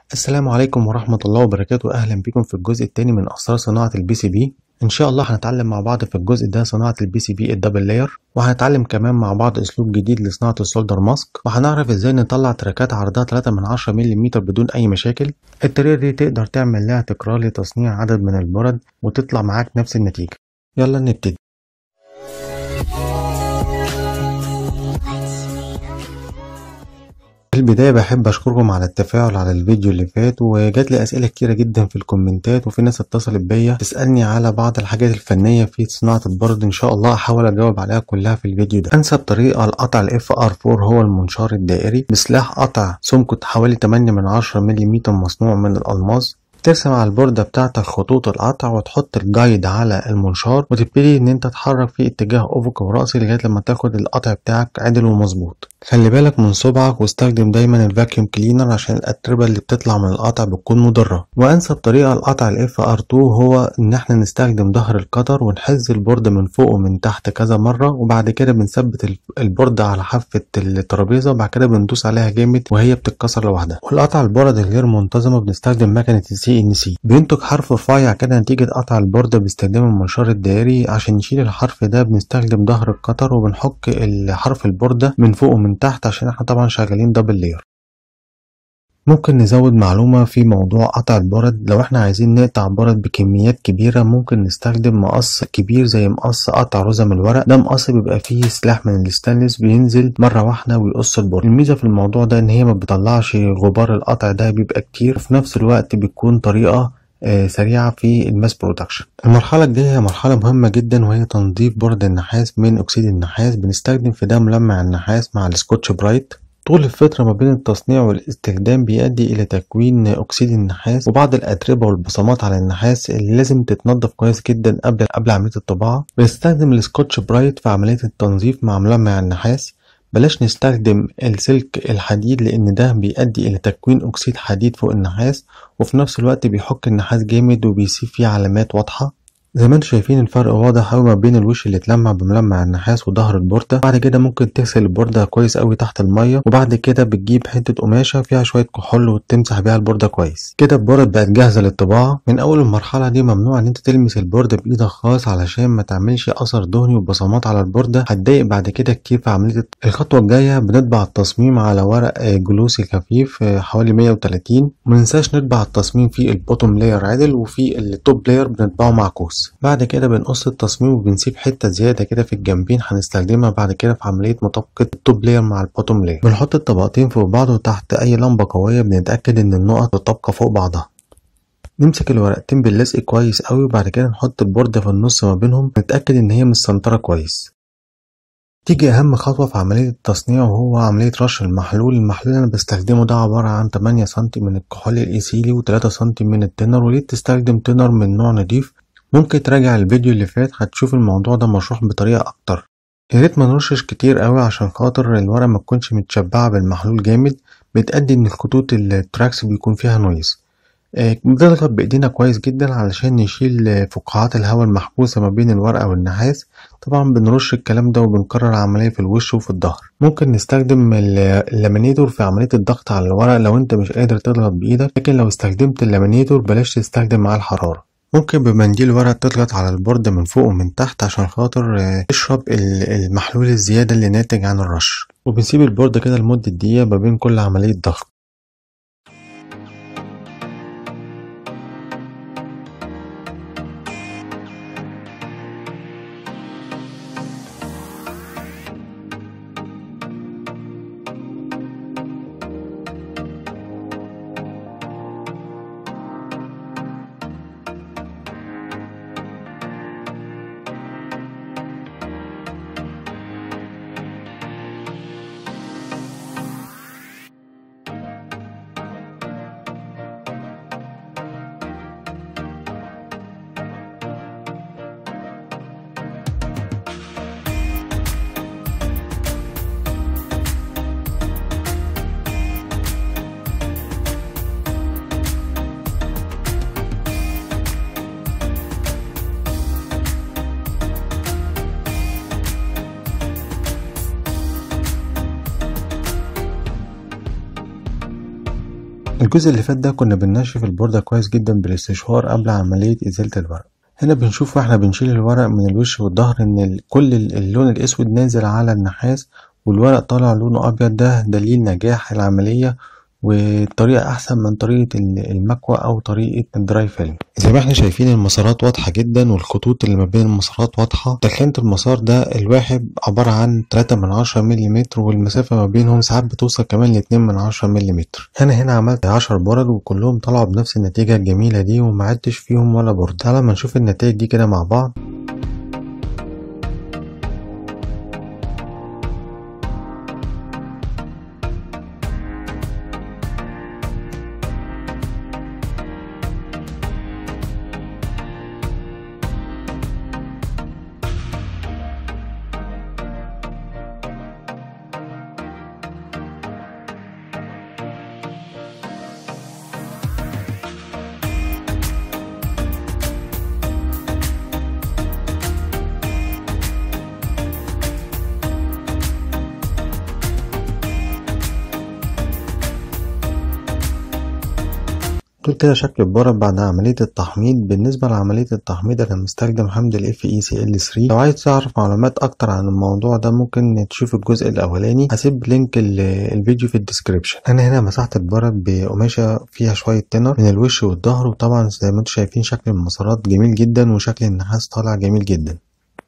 السلام عليكم ورحمة الله وبركاته أهلا بكم في الجزء الثاني من أسرار صناعة البي سي بي إن شاء الله هنتعلم مع بعض في الجزء ده صناعة البي سي بي الدبل لاير وهنتعلم كمان مع بعض أسلوب جديد لصناعة السولدر ماسك وهنعرف إزاي نطلع تراكات عرضها 3 من 10 ملم بدون أي مشاكل الطريقة دي تقدر تعمل لها تكرار لتصنيع عدد من البرد وتطلع معاك نفس النتيجة يلا نبتدي في البداية بحب أشكركم على التفاعل على الفيديو اللي فات وجات لي أسئلة كتيرة جدا في الكومنتات وفي ناس اتصلت بيا تسألني على بعض الحاجات الفنية في صناعة البرد إن شاء الله أحاول أجاوب عليها كلها في الفيديو ده أنسب طريقة لقطع ال FR4 هو المنشار الدائري بسلاح قطع سمكه حوالي 8 من 10 ملم مصنوع من الألماس ترسم على البوردة بتاعتك خطوط القطع وتحط الجايد على المنشار وتبتدي ان انت تتحرك في اتجاه افقي ورأسي لغاية لما تاخد القطع بتاعك عدل ومظبوط خلي بالك من صبعك واستخدم دايما الفاكيوم كلينر عشان الاتربة اللي بتطلع من القطع بتكون مضرة وانسب طريقة لقطع الاف ار 2 هو ان احنا نستخدم ظهر القطر ونحز البوردة من فوق ومن تحت كذا مرة وبعد كده بنثبت البوردة على حافة الترابيزة وبعد كده بندوس عليها جامد وهي بتتكسر لوحدها والقطع البرد الغير منتظمة بنستخدم مكنة السي ان سي بينتج حرف رفيع كده نتيجة قطع البوردة باستخدام المنشار الدائري عشان نشيل الحرف ده بنستخدم ظهر القطر وبنحك حرف البوردة من فوق ومن تحت عشان احنا طبعا شغالين دبل لاير ممكن نزود معلومة في موضوع قطع البرد لو احنا عايزين نقطع برد بكميات كبيرة ممكن نستخدم مقص كبير زي مقص قطع رزم الورق ده مقص بيبقى فيه سلاح من الستانلس بينزل مرة واحدة ويقص البرد الميزة في الموضوع ده ان هي ما بتطلعش غبار القطع ده بيبقى كتير وفي نفس الوقت بتكون طريقة آه سريعة في الماس برودكشن المرحلة الجاية هي مرحلة مهمة جدا وهي تنظيف برد النحاس من أكسيد النحاس بنستخدم في ده ملمع النحاس مع السكوتش برايت طول الفترة ما بين التصنيع والاستخدام بيؤدي إلى تكوين أكسيد النحاس وبعض الأتربة والبصمات على النحاس اللي لازم تتنضف كويس جدا قبل قبل عملية الطباعة بنستخدم السكوتش برايت في عملية التنظيف مع ملمع النحاس بلاش نستخدم السلك الحديد لأن ده بيؤدي إلى تكوين أكسيد حديد فوق النحاس وفي نفس الوقت بيحك النحاس جامد وبيسيب فيه علامات واضحة زي ما انتم شايفين الفرق واضح قوي ما بين الوش اللي اتلمع بملمع النحاس وظهر البوردة بعد كده ممكن تغسل البوردة كويس قوي تحت المية وبعد كده بتجيب حتة قماشة فيها شوية كحول وتمسح بيها البوردة كويس كده البورد بقت جاهزة للطباعة من أول المرحلة دي ممنوع إن أنت تلمس البوردة بإيدك خالص علشان ما تعملش أثر دهني وبصمات على البوردة هتضايق بعد كده كتير في عملية الخطوة الجاية بنطبع التصميم على ورق جلوسي خفيف حوالي 130 ومننساش نطبع التصميم في البوتوم لاير عدل وفي التوب لاير بنطبعه معكوس بعد كده بنقص التصميم وبنسيب حتة زيادة كده في الجنبين هنستخدمها بعد كده في عملية مطابقة التوب لاير مع البوتوم لاير بنحط الطبقتين فوق بعض وتحت أي لمبة قوية بنتأكد إن النقط مطابقة فوق بعضها نمسك الورقتين باللزق كويس قوي وبعد كده نحط البوردة في النص ما بينهم نتأكد إن هي متسنطرة كويس تيجي أهم خطوة في عملية التصنيع وهو عملية رش المحلول المحلول اللي أنا بستخدمه ده عبارة عن 8 سنتي من الكحول الإيثيلي و3 سنتي من التنر وليه تستخدم تنر من نوع نضيف ممكن تراجع الفيديو اللي فات هتشوف الموضوع ده مشروح بطريقة أكتر ياريت ما نرشش كتير قوي عشان خاطر الورقة ما تكونش متشبعة بالمحلول جامد بتأدي إن الخطوط التراكس بيكون فيها نويز بنضغط بإيدينا كويس جدا علشان نشيل فقاعات الهواء المحبوسة ما بين الورقة والنحاس طبعا بنرش الكلام ده وبنكرر العملية في الوش وفي الظهر ممكن نستخدم اللامينيتور في عملية الضغط على الورق لو انت مش قادر تضغط بإيدك لكن لو استخدمت اللامينيتور بلاش تستخدم معاه الحرارة ممكن بمنديل ورق تضغط على البورد من فوق ومن تحت عشان خاطر تشرب المحلول الزيادة اللي ناتج عن الرش وبنسيب البورد كده لمدة دقيقة ما بين كل عملية ضغط الجزء اللي فات ده كنا بننشف البوردة كويس جدا بالاستشوار قبل عملية إزالة الورق هنا بنشوف واحنا بنشيل الورق من الوش والظهر ان كل اللون الاسود نازل على النحاس والورق طالع لونه ابيض ده دليل نجاح العملية والطريقة أحسن من طريقة المكوى أو طريقة الدراي فيلم زي ما احنا شايفين المسارات واضحة جدا والخطوط اللي ما بين المسارات واضحة تخانة المسار ده الواحد عبارة عن 3 من 10 ملم والمسافة ما بينهم ساعات بتوصل كمان ل 2 من 10 ملم هنا هنا عملت 10 برد وكلهم طلعوا بنفس النتيجة الجميلة دي وما عدتش فيهم ولا برد تعالى ما نشوف النتائج دي كده مع بعض دول كده شكل البرد بعد عملية التحميض بالنسبة لعملية التحميض أنا مستخدم حمض ال FeCl3 لو عايز تعرف معلومات أكتر عن الموضوع ده ممكن تشوف الجزء الأولاني هسيب لينك الفيديو في الديسكريبشن أنا هنا مسحت البرد بقماشة فيها شوية تنر من الوش والظهر وطبعا زي ما انتم شايفين شكل المسارات جميل جدا وشكل النحاس طالع جميل جدا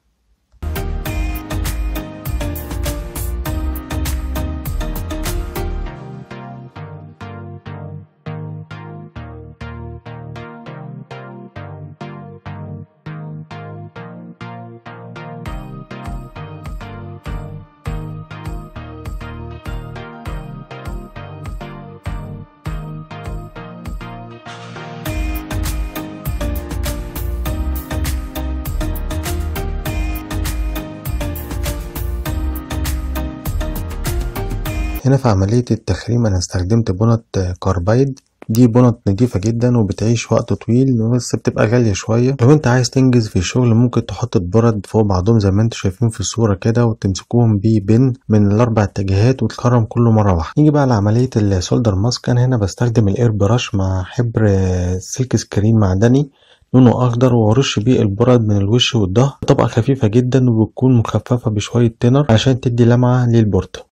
هنا في عملية التخريم أنا استخدمت بونت كاربايد دي بونت نضيفة جدا وبتعيش وقت طويل بس بتبقى غالية شوية لو انت عايز تنجز في الشغل ممكن تحط البرد فوق بعضهم زي ما انتوا شايفين في الصورة كده وتمسكوهم ببن من الأربع اتجاهات وتخرم كله مرة واحدة نيجي بقى لعملية السولدر ماسك أنا هنا بستخدم الإير براش مع حبر سلك سكرين معدني لونه أخضر وأرش بيه البرد من الوش والظهر طبقة خفيفة جدا وبتكون مخففة بشوية تنر عشان تدي لمعة للبورد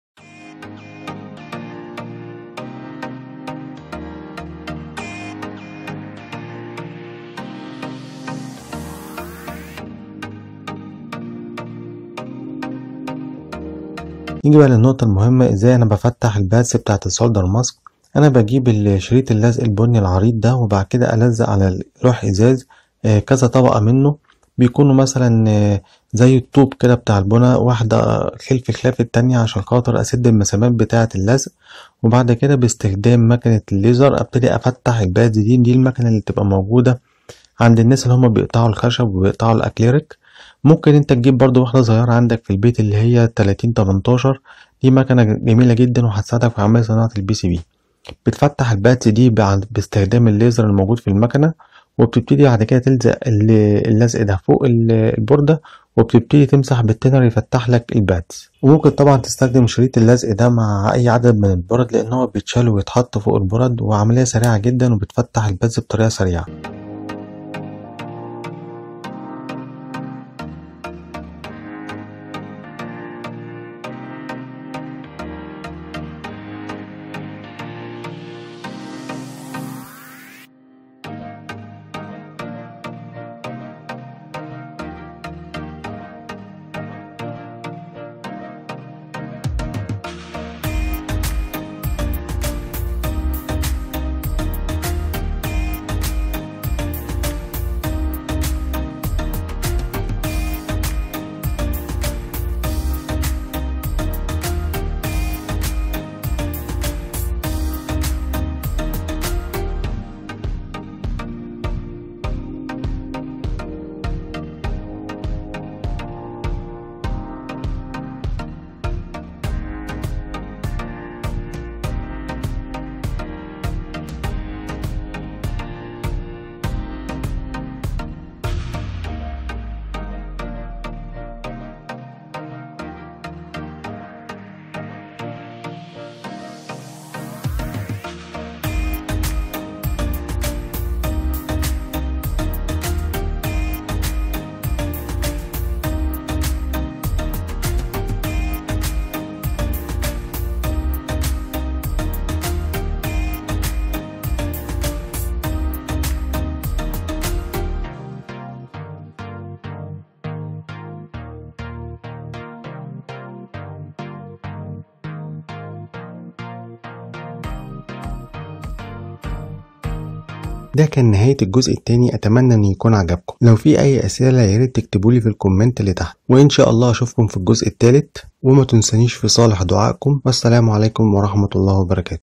نيجي بقى للنقطة المهمة ازاي انا بفتح الباتس بتاعت السولدر ماسك انا بجيب الشريط اللزق البني العريض ده وبعد كده الزق على لوح ازاز آه كذا طبقة منه بيكونوا مثلا آه زي الطوب كده بتاع البنا واحدة خلف خلاف التانية عشان خاطر اسد المسامات بتاعة اللزق وبعد كده باستخدام مكنة الليزر ابتدي افتح الباتس دي دي المكنة اللي بتبقى موجودة عند الناس اللي هم بيقطعوا الخشب وبيقطعوا الاكليريك ممكن انت تجيب برضو واحدة صغيرة عندك في البيت اللي هي 30 18 دي مكنة جميلة جدا وهتساعدك في عملية صناعة البي سي بي بتفتح الباتس دي باستخدام الليزر الموجود في المكنة وبتبتدي بعد كده تلزق اللزق ده فوق البوردة وبتبتدي تمسح بالتنر يفتح لك الباتس وممكن طبعا تستخدم شريط اللزق ده مع اي عدد من البرد لان هو بيتشال ويتحط فوق البرد وعملية سريعة جدا وبتفتح الباتس بطريقة سريعة ده كان نهايه الجزء الثاني اتمنى ان يكون عجبكم لو في اي اسئله يا ريت تكتبوا لي في الكومنت اللي تحت وان شاء الله اشوفكم في الجزء الثالث وما تنسانيش في صالح دعائكم والسلام عليكم ورحمه الله وبركاته